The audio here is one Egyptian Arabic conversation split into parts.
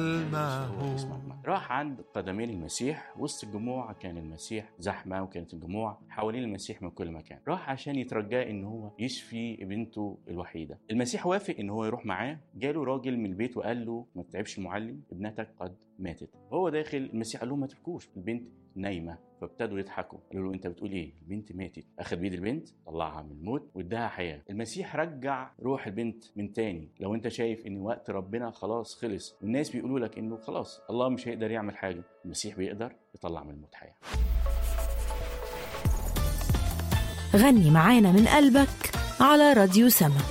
هو اسمه أحمد. راح عند قدمين المسيح وسط الجموع كان المسيح زحمه وكانت الجموع حوالين المسيح من كل مكان راح عشان يترجاه ان هو يشفي بنته الوحيده المسيح وافق ان هو يروح معاه جاله راجل من البيت وقال له ما تتعبش المعلم ابنتك قد ماتت هو داخل المسيح قال لهم ما تبكوش البنت نايمه فابتدوا يضحكوا قالوا له انت بتقول ايه البنت ماتت اخذ بيد البنت طلعها من الموت واداها حياه المسيح رجع روح البنت من تاني لو انت شايف ان وقت ربنا خلاص خلص والناس بيقولوا لك انه خلاص الله مش هيقدر يعمل حاجه المسيح بيقدر يطلع من الموت حياه غني معانا من قلبك على راديو سما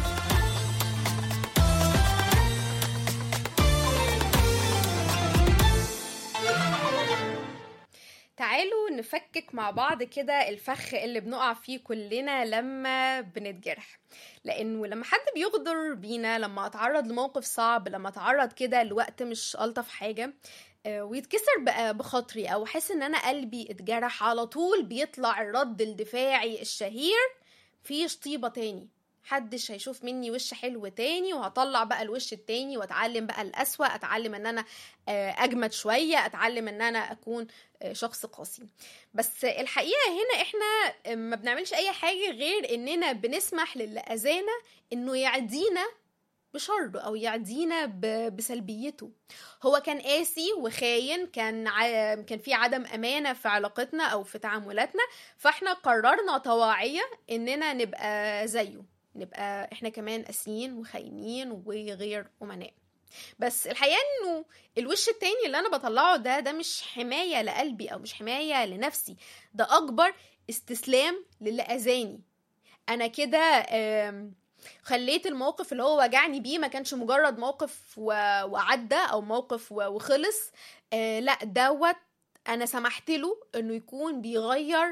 تعالوا نفكك مع بعض كده الفخ اللي بنقع فيه كلنا لما بنتجرح لانه لما حد بيغدر بينا لما اتعرض لموقف صعب لما اتعرض كده لوقت مش الطف حاجه آه، ويتكسر بقى بخاطري او احس ان انا قلبي اتجرح على طول بيطلع الرد الدفاعي الشهير في شطيبه تاني محدش هيشوف مني وش حلو تاني وهطلع بقى الوش التاني واتعلم بقى الأسوأ اتعلم ان انا آه، اجمد شويه اتعلم ان انا اكون آه، شخص قاسي بس الحقيقه هنا احنا آه، ما بنعملش اي حاجه غير اننا بنسمح للي اذانا انه يعدينا بشر او يعدينا ب- بسلبيته هو كان قاسي وخاين كان ع... كان في عدم امانه في علاقتنا او في تعاملاتنا فاحنا قررنا طواعيه اننا نبقى زيه نبقى احنا كمان قاسيين وخاينين وغير امناء بس الحقيقه انه الوش التاني اللي انا بطلعه ده ده مش حمايه لقلبي او مش حمايه لنفسي ده اكبر استسلام للي اذاني انا كده آم، خليت الموقف اللي هو وجعني بيه ما كانش مجرد موقف و... وعدى او موقف و... وخلص آه لا دوت انا سمحت له انه يكون بيغير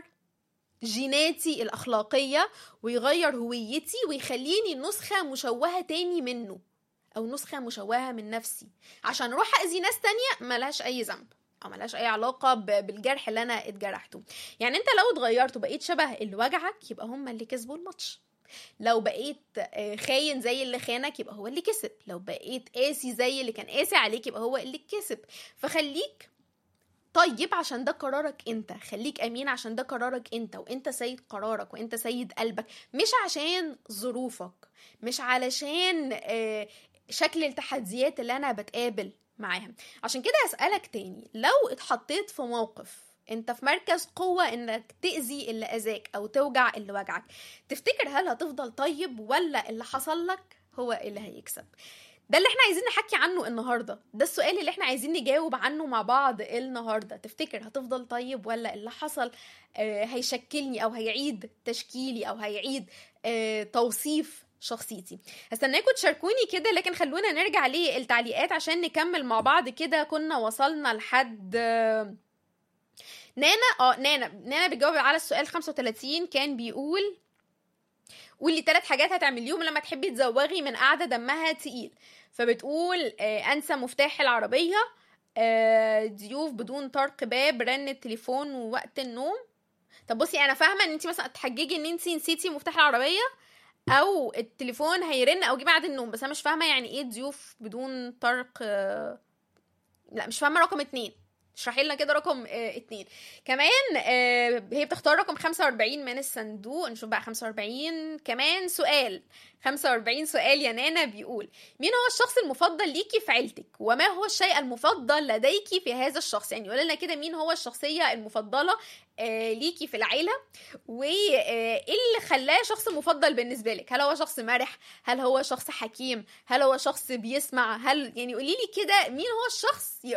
جيناتي الاخلاقيه ويغير هويتي ويخليني نسخه مشوهه تاني منه او نسخه مشوهه من نفسي عشان اروح اذي ناس تانية ملهاش اي ذنب او ملهاش اي علاقه ب- بالجرح اللي انا اتجرحته يعني انت لو اتغيرت وبقيت شبه اللي وجعك يبقى هم اللي كسبوا الماتش لو بقيت آه، خاين زي اللي خانك يبقى هو اللي كسب لو بقيت قاسي زي اللي كان قاسي عليك يبقى هو اللي كسب فخليك طيب عشان ده قرارك انت خليك امين عشان ده قرارك انت وانت سيد قرارك وانت سيد قلبك مش عشان ظروفك مش علشان آه، شكل التحديات اللي انا بتقابل معاها عشان كده هسألك تاني لو اتحطيت في موقف انت في مركز قوة انك تأذي اللي اذاك او توجع اللي وجعك تفتكر هل هتفضل طيب ولا اللي حصل لك هو اللي هيكسب ده اللي احنا عايزين نحكي عنه النهارده ده السؤال اللي احنا عايزين نجاوب عنه مع بعض النهارده تفتكر هتفضل طيب ولا اللي حصل آه، هيشكلني او هيعيد تشكيلي او هيعيد آه، توصيف شخصيتي هستناكم تشاركوني كده لكن خلونا نرجع للتعليقات عشان نكمل مع بعض كده كنا وصلنا لحد آه، نانا اه نانا نانا بتجاوب على السؤال 35 كان بيقول قولي ثلاث حاجات هتعمليهم لما تحبي تزوغي من قعده دمها تقيل فبتقول آه، انسى مفتاح العربيه آه، ضيوف بدون طرق باب رن التليفون ووقت النوم طب بصي انا فاهمه ان انت مثلا تحججي ان انت نسيتي مفتاح العربيه او التليفون هيرن او جه بعد النوم بس انا مش فاهمه يعني ايه ضيوف بدون طرق آه، لا مش فاهمه رقم اتنين اشرحي لنا كده رقم آه اتنين كمان آه هي بتختار رقم 45 من الصندوق نشوف بقى 45 كمان سؤال 45 سؤال يا نانا بيقول مين هو الشخص المفضل ليكي في عيلتك وما هو الشيء المفضل لديكي في هذا الشخص يعني قول لنا كده مين هو الشخصية المفضلة آه ليكي في العيلة وايه اللي خلاه شخص مفضل بالنسبة لك هل هو شخص مرح هل هو شخص حكيم هل هو شخص بيسمع هل يعني قولي لي كده مين هو الشخص